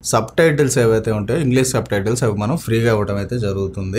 sub titles ఏవైతే ఉంటాయో English sub titles అవి మనం ఫ్రీగా ఇవ్వడం అయితే జరుగుతుంది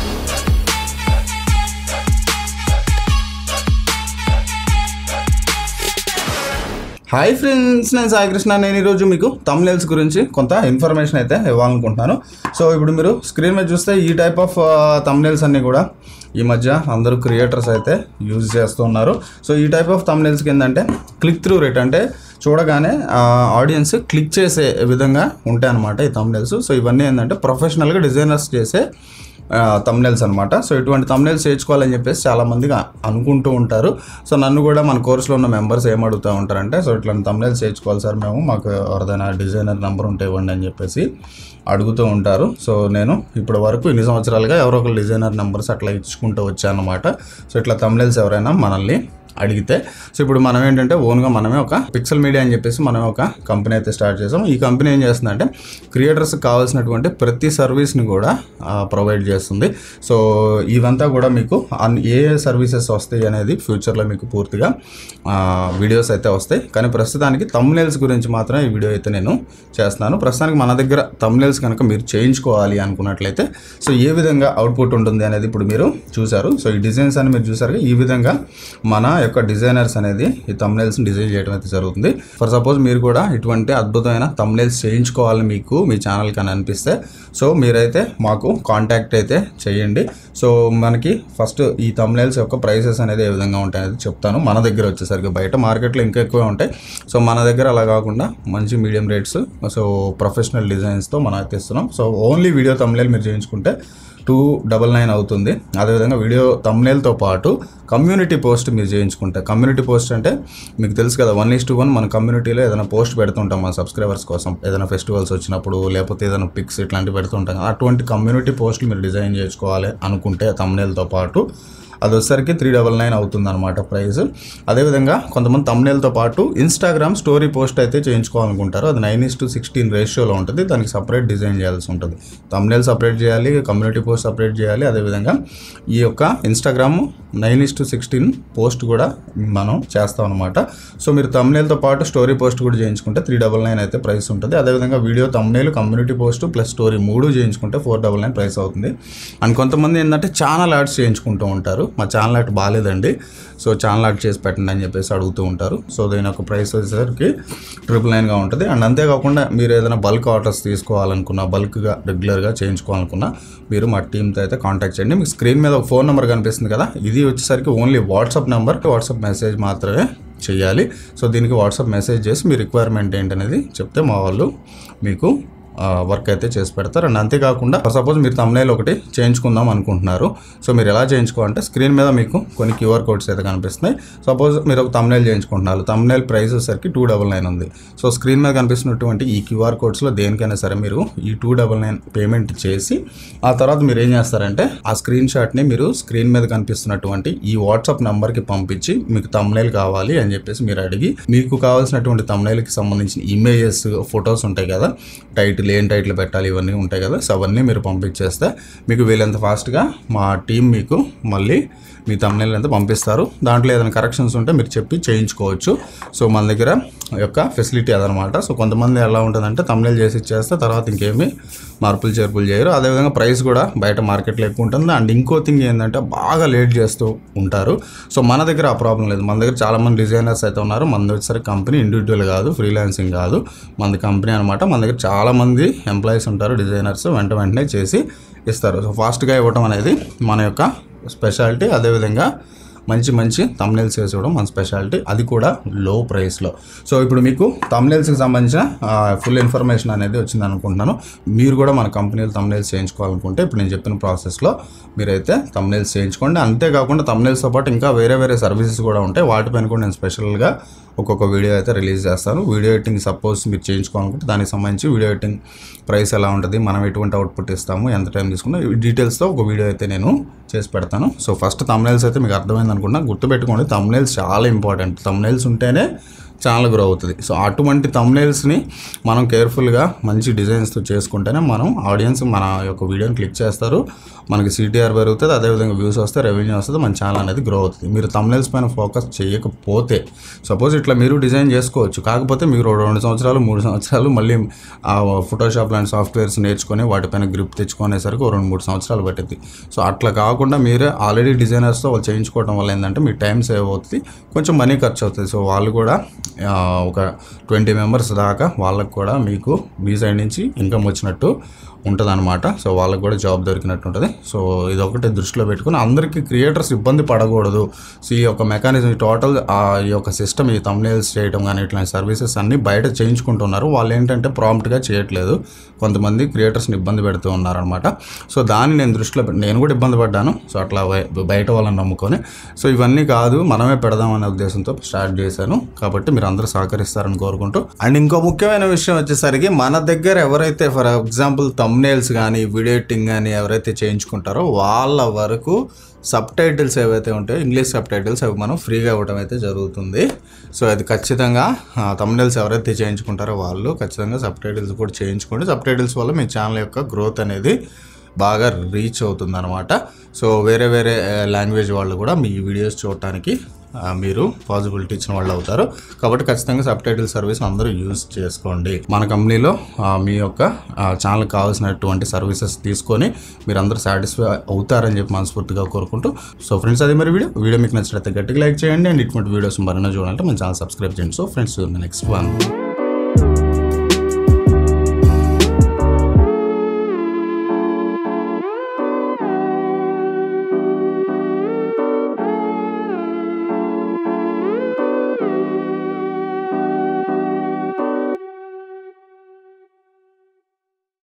హాయ్ ఫ్రెండ్స్ నేను సాయి కృష్ణ నేను ఈరోజు మీకు తమ్నేల్స్ గురించి కొంత ఇన్ఫర్మేషన్ అయితే ఇవ్వాలనుకుంటున్నాను సో ఇప్పుడు మీరు స్క్రీన్ మీద చూస్తే ఈ టైప్ ఆఫ్ తమ్నేల్స్ అన్నీ కూడా ఈ మధ్య అందరూ క్రియేటర్స్ అయితే యూజ్ చేస్తున్నారు సో ఈ టైప్ ఆఫ్ తమ్నేల్స్కి ఏంటంటే క్లిక్ త్రూ రేట్ అంటే చూడగానే ఆడియన్స్ క్లిక్ చేసే విధంగా ఉంటాయి అన్నమాట ఈ తమ్నేల్స్ సో ఇవన్నీ ఏంటంటే ప్రొఫెషనల్గా డిజైనర్స్ చేసే తమ్నెల్స్ అనమాట సో ఇటువంటి తమ్నెల్స్ చేర్చుకోవాలని చెప్పేసి చాలా మందిగా అనుకుంటూ ఉంటారు సో నన్ను కూడా మన కోర్సులో ఉన్న మెంబర్స్ ఏం అడుగుతూ ఉంటారంటే సో ఇట్లాంటి తమ్నెల్స్ చేర్చుకోవాలి సార్ మేము మాకు ఎవరిదైనా డిజైనర్ నెంబర్ ఉంటే ఇవ్వండి అని చెప్పేసి అడుగుతూ ఉంటారు సో నేను ఇప్పటి వరకు ఇన్ని సంవత్సరాలుగా ఎవరో ఒకరు డిజైనర్ నెంబర్స్ అట్లా ఇచ్చుకుంటూ వచ్చానమాట సో ఇట్లా తమ్నెల్స్ ఎవరైనా మనల్ని అడిగితే సో ఇప్పుడు మనం ఏంటంటే ఓన్గా మనమే ఒక పిక్సెల్ మీడియా అని చెప్పేసి మనమే ఒక కంపెనీ అయితే స్టార్ట్ చేసాం ఈ కంపెనీ ఏం చేస్తుందంటే క్రియేటర్స్కి కావాల్సినటువంటి ప్రతి సర్వీస్ని కూడా ప్రొవైడ్ చేస్తుంది సో ఇవంతా కూడా మీకు అన్- ఏ సర్వీసెస్ వస్తాయి అనేది ఫ్యూచర్లో మీకు పూర్తిగా వీడియోస్ అయితే వస్తాయి కానీ ప్రస్తుతానికి తమ్నేల్స్ గురించి మాత్రం ఈ వీడియో అయితే నేను చేస్తున్నాను ప్రస్తుతానికి మన దగ్గర తమ్నేల్స్ కనుక మీరు చేయించుకోవాలి అనుకున్నట్లయితే సో ఏ విధంగా అవుట్పుట్ ఉంటుంది అనేది ఇప్పుడు మీరు చూసారు సో ఈ డిజైన్స్ అని మీరు చూసారు ఈ విధంగా మన యొక్క డిజైనర్స్ అనేది ఈ తమ్నేల్స్ని డిజైన్ చేయడం అయితే జరుగుతుంది ఫర్ సపోజ్ మీరు కూడా ఇటువంటి అద్భుతమైన తమ్నేల్స్ చేయించుకోవాలని మీకు మీ ఛానల్ కానీ అనిపిస్తే సో మీరైతే మాకు కాంటాక్ట్ అయితే చేయండి సో మనకి ఫస్ట్ ఈ తమ్నేల్స్ యొక్క ప్రైసెస్ అనేది ఏ విధంగా ఉంటాయి అనేది చెప్తాను మన దగ్గర వచ్చేసరికి బయట మార్కెట్లో ఇంకా ఎక్కువ ఉంటాయి సో మన దగ్గర అలా కాకుండా మంచి మీడియం రేట్స్ సో ప్రొఫెషనల్ డిజైన్స్తో మనం అయితే ఇస్తున్నాం సో ఓన్లీ వీడియో తమ్నేల్ మీరు చేయించుకుంటే టూ డబల్ నైన్ అవుతుంది అదేవిధంగా వీడియో తమ్నేల్తో పాటు కమ్యూనిటీ పోస్ట్ మీరు చేయించుకుంటే కమ్యూనిటీ పోస్ట్ అంటే మీకు తెలుసు కదా వన్ ఈస్ టు వన్ మన కమ్యూనిటీలో ఏదైనా పోస్ట్ పెడుతుంటాం మన సబ్స్క్రైబర్స్ కోసం ఏదైనా ఫెస్టివల్స్ వచ్చినప్పుడు లేకపోతే ఏదైనా పిక్స్ ఇట్లాంటివి పెడుతుంటాం కదా అటువంటి కమ్యూనిటీ పోస్టులు మీరు డిజైన్ చేసుకోవాలి అనుకుంటే తమ్నేల్తో పాటు అది వచ్చేసరికి త్రీ డబల్ నైన్ అవుతుంది అనమాట ప్రైస్ అదేవిధంగా కొంతమంది తమ్నేల్తో పాటు ఇన్స్టాగ్రామ్ స్టోరీ పోస్ట్ అయితే చేయించుకోవాలనుకుంటారు అది నైన్ ఇస్ టు సిక్స్టీన్ రేషియోలో ఉంటుంది దానికి సపరేట్ డిజైన్ చేయాల్సి ఉంటుంది తమ్నేల్ సపరేట్ చేయాలి కమ్యూనిటీ పోస్ట్ సపరేట్ చేయాలి అదేవిధంగా ఈ యొక్క Instagram nine is to sixteen post కూడా మనం చేస్తాం అనమాట సో మీరు తమ్నేల్తో పాటు స్టోరీ పోస్ట్ కూడా చేయించుకుంటే త్రీ డబల్ నైన్ అయితే ప్రైస్ ఉంటుంది అదేవిధంగా video thumbnail community post plus story మూడు చేయించుకుంటే ఫోర్ డబల్ నైన్ ప్రైస్ అవుతుంది అండ్ కొంతమంది ఏంటంటే ఛానల్ యాడ్స్ చేయించుకుంటూ ఉంటారు మా ఛానల్ యాడ్ బాగాలేదండి సో ఛానల్ యాడ్ చేసి పెట్టండి అని చెప్పేసి అడుగుతూ ఉంటారు సో దీని యొక్క ప్రైస్ వచ్చేసరికి ట్రిపుల్ నైన్గా ఉంటుంది అండ్ అంతేకాకుండా మీరు ఏదైనా బల్క్ ఆర్డర్స్ తీసుకోవాలనుకున్నా బల్క్గా రెగ్యులర్గా చేయించుకోవాలనుకున్నా మీరు మా టీంతో అయితే కాంటాక్ట్ చేయండి మీకు స్క్రీన్ మీద ఒక ఫోన్ నెంబర్ కనిపిస్తుంది కదా ఇది వచ్చేసరికి only WhatsApp number WhatsApp message మాత్రమే చేయాలి సో దీనికి వాట్సాప్ మెసేజ్ చేసి మీ రిక్వైర్మెంట్ ఏంటనేది చెప్తే మా వాళ్ళు మీకు వర్క్ అయితే చేసి పెడతారు అండ్ అంతేకాకుండా సపోజ్ మీరు తమ్నైల్ ఒకటి చేయించుకుందాం అనుకుంటున్నారు సో మీరు ఎలా చేయించుకోవాలంటే స్క్రీన్ మీద మీకు కొన్ని క్యూఆర్ కోడ్స్ అయితే కనిపిస్తున్నాయి సపోజ్ మీరు ఒక తమ్నైల్ చేయించుకుంటున్నారు తమ్నైల్ ప్రైస్ వచ్చేసరికి టూ డబల్ నైన్ ఉంది సో స్క్రీన్ మీద కనిపిస్తున్నటువంటి ఈ క్యూఆర్ కోడ్స్లో దేనికైనా సరే మీరు ఈ టూ డబల్ నైన్ పేమెంట్ చేసి ఆ తర్వాత మీరు ఏం చేస్తారంటే ఆ స్క్రీన్ షాట్ని మీరు స్క్రీన్ మీద కనిపిస్తున్నటువంటి ఈ వాట్సాప్ నెంబర్కి పంపించి మీకు తమ్నైల్ కావాలి అని చెప్పేసి మీరు అడిగి మీకు కావాల్సినటువంటి తమ్నైల్కి సంబంధించిన ఇమేజెస్ ఫొటోస్ ఉంటాయి కదా టైటిల్ ఏం టైటిల్ పెట్టాలి ఇవన్నీ ఉంటాయి కదా సో అవన్నీ మీరు పంపించేస్తే మీకు వీలైనంత ఫాస్ట్గా మా టీం మీకు మళ్ళీ మీ తమ్నైల్ అంతా పంపిస్తారు దాంట్లో ఏదైనా కరెక్షన్స్ ఉంటే మీరు చెప్పి చేయించుకోవచ్చు సో మన దగ్గర యొక్క ఫెసిలిటీ అదనమాట సో కొంతమంది ఎలా ఉంటుందంటే తమ్నైల్ చేసి ఇచ్చేస్తే తర్వాత ఇంకేమీ మార్పులు చేర్పులు చేయరు అదేవిధంగా ప్రైస్ కూడా బయట మార్కెట్లో ఎక్కువ ఉంటుంది అండ్ ఇంకో థింగ్ ఏంటంటే బాగా లేట్ చేస్తూ ఉంటారు సో మన దగ్గర ఆ ప్రాబ్లం లేదు మన దగ్గర చాలా మంది డిజైనర్స్ అయితే ఉన్నారు మన వచ్చేసరికి కంపెనీ ఇండివిజువల్ కాదు ఫ్రీలాన్సింగ్ కాదు మనది కంపెనీ అనమాట మన దగ్గర చాలా మంది ఎంప్లాయీస్ ఉంటారు డిజైనర్స్ వెంట వెంటనే చేసి ఇస్తారు సో ఫాస్ట్గా ఇవ్వటం అనేది మన యొక్క స్పెషాలిటీ అదేవిధంగా మంచి మంచి తమ్నెల్స్ వేసి ఇవ్వడం మన స్పెషాలిటీ అది కూడా లో ప్రైస్లో సో ఇప్పుడు మీకు తమ్నెల్స్కి సంబంధించిన ఫుల్ ఇన్ఫర్మేషన్ అనేది వచ్చింది అనుకుంటున్నాను మీరు కూడా మన కంపెనీలో తమ్నెల్స్ చేయించుకోవాలనుకుంటే ఇప్పుడు నేను చెప్పిన ప్రాసెస్లో మీరైతే తమ్నెల్స్ చేయించుకోండి అంతేకాకుండా తమ్నెల్స్తో పాటు ఇంకా వేరే వేరే సర్వీసెస్ కూడా ఉంటాయి వాటిపైన కూడా నేను స్పెషల్గా ఒక్కొక్క వీడియో అయితే రిలీజ్ చేస్తాను వీడియో ఎడిటింగ్ సపోజ్ మీరు చేయించుకోవాలనుకుంటే దానికి సంబంధించి వీడియో ఎడిటింగ్ ప్రైస్ ఎలా ఉంటుంది మనం ఎటువంటి అవుట్పుట్ ఇస్తాము ఎంత టైం తీసుకున్నా ఈ డీటెయిల్స్తో ఒక వీడియో అయితే నేను చేసి పెడతాను సో ఫస్ట్ తమ్నైల్స్ అయితే మీకు అర్థమైంది అనుకున్నా గుర్తుపెట్టుకోండి తమ్నైల్స్ చాలా ఇంపార్టెంట్ తమ్నైల్స్ ఉంటేనే ఛానల్ గ్రో అవుతుంది సో అటువంటి తమ్నేల్స్ని మనం కేర్ఫుల్గా మంచి డిజైన్స్తో చేసుకుంటేనే మనం ఆడియన్స్ మన యొక్క వీడియోని క్లిక్ చేస్తారు మనకి సిటీఆర్ పెరుగుతుంది అదేవిధంగా వ్యూస్ వస్తే రెవెన్యూ వస్తుంది మన ఛానల్ అనేది గ్రో అవుతుంది మీరు తమ్నేల్స్ పైన ఫోకస్ చేయకపోతే సపోజ్ ఇట్లా మీరు డిజైన్ చేసుకోవచ్చు కాకపోతే మీరు రెండు సంవత్సరాలు మూడు సంవత్సరాలు మళ్ళీ ఆ ఫోటోషాప్ లాంటి సాఫ్ట్వేర్స్ నేర్చుకొని వాటిపైన గ్రిప్ తెచ్చుకునేసరికి ఓ రెండు మూడు సంవత్సరాలు పట్టింది సో అట్లా కాకుండా మీరే ఆల్రెడీ డిజైనర్స్తో వాళ్ళు చేయించుకోవడం వల్ల ఏంటంటే మీ టైం సేవ్ అవుతుంది కొంచెం మనీ ఖర్చు అవుతుంది సో వాళ్ళు కూడా ఆ, ఒక ట్వంటీ మెంబర్స్ దాకా వాళ్ళకు కూడా మీకు మీ సైడ్ నుంచి ఇన్కమ్ వచ్చినట్టు ఉంటుంది అనమాట సో వాళ్ళకి కూడా జాబ్ దొరికినట్టు ఉంటుంది సో ఇది ఒకటి దృష్టిలో పెట్టుకుని అందరికీ క్రియేటర్స్ ఇబ్బంది పడకూడదు సో ఈ యొక్క మెకానిజం టోటల్ ఈ యొక్క సిస్టమ్ ఈ తమ్నేల్స్ చేయడం కానీ ఇట్లాంటి సర్వీసెస్ అన్నీ బయట చేయించుకుంటున్నారు వాళ్ళు ఏంటంటే ప్రాంప్ట్గా చేయట్లేదు కొంతమంది క్రియేటర్స్ని ఇబ్బంది పెడుతూ ఉన్నారనమాట సో దాన్ని నేను దృష్టిలో పెట్టి నేను కూడా ఇబ్బంది పడ్డాను సో అట్లా బయ- బయట వాళ్ళని నమ్ముకొని సో ఇవన్నీ కాదు మనమే పెడదామనే ఉద్దేశంతో స్టార్ట్ చేశాను కాబట్టి మీరు అందరూ సహకరిస్తారని కోరుకుంటూ అండ్ ఇంకో ముఖ్యమైన విషయం వచ్చేసరికి మన దగ్గర ఎవరైతే ఫర్ ఎగ్జాంపుల్ తమ్నేల్స్ కానీ వీడియో ఎడిటింగ్ కానీ ఎవరైతే చేయించుకుంటారో వాళ్ళ వరకు సబ్ టైటిల్స్ ఏవైతే ఉంటాయో ఇంగ్లీష్ సబ్ టైటిల్స్ అవి మనం ఫ్రీగా ఇవ్వడం అయితే జరుగుతుంది సో అది ఖచ్చితంగా తమ్నేల్స్ ఎవరైతే చేయించుకుంటారో వాళ్ళు ఖచ్చితంగా సబ్ టైటిల్స్ కూడా చేయించుకోండి సబ్ టైటిల్స్ వల్ల మీ ఛానల్ యొక్క గ్రోత్ అనేది బాగా రీచ్ అవుతుంది అనమాట సో వేరే వేరే లాంగ్వేజ్ వాళ్ళు కూడా మీ వీడియోస్ చూడటానికి ఆ, మీరు పాసిబిలిటీ ఇచ్చిన వాళ్ళు అవుతారు కాబట్టి ఖచ్చితంగా సబ్ టైటిల్ సర్వీస్ అందరూ యూజ్ చేసుకోండి మన కంపెనీలో ఆ, మీ యొక్క ఛానల్కి కావాల్సినటువంటి సర్వీసెస్ తీసుకొని మీరు అందరూ సాటిస్ఫై అవుతారని చెప్పి మనస్ఫూర్తిగా కోరుకుంటూ సో ఫ్రెండ్స్ అదే మరి వీడియో వీడియో మీకు నచ్చినట్లయితే గట్టిగా లైక్ చేయండి అండ్ ఇటువంటి వీడియోస్ మరిన్న చూడాలంటే మన ఛానల్ సబ్స్క్రైబ్ చేయండి సో ఫ్రెండ్స్ నెక్స్ట్ వన్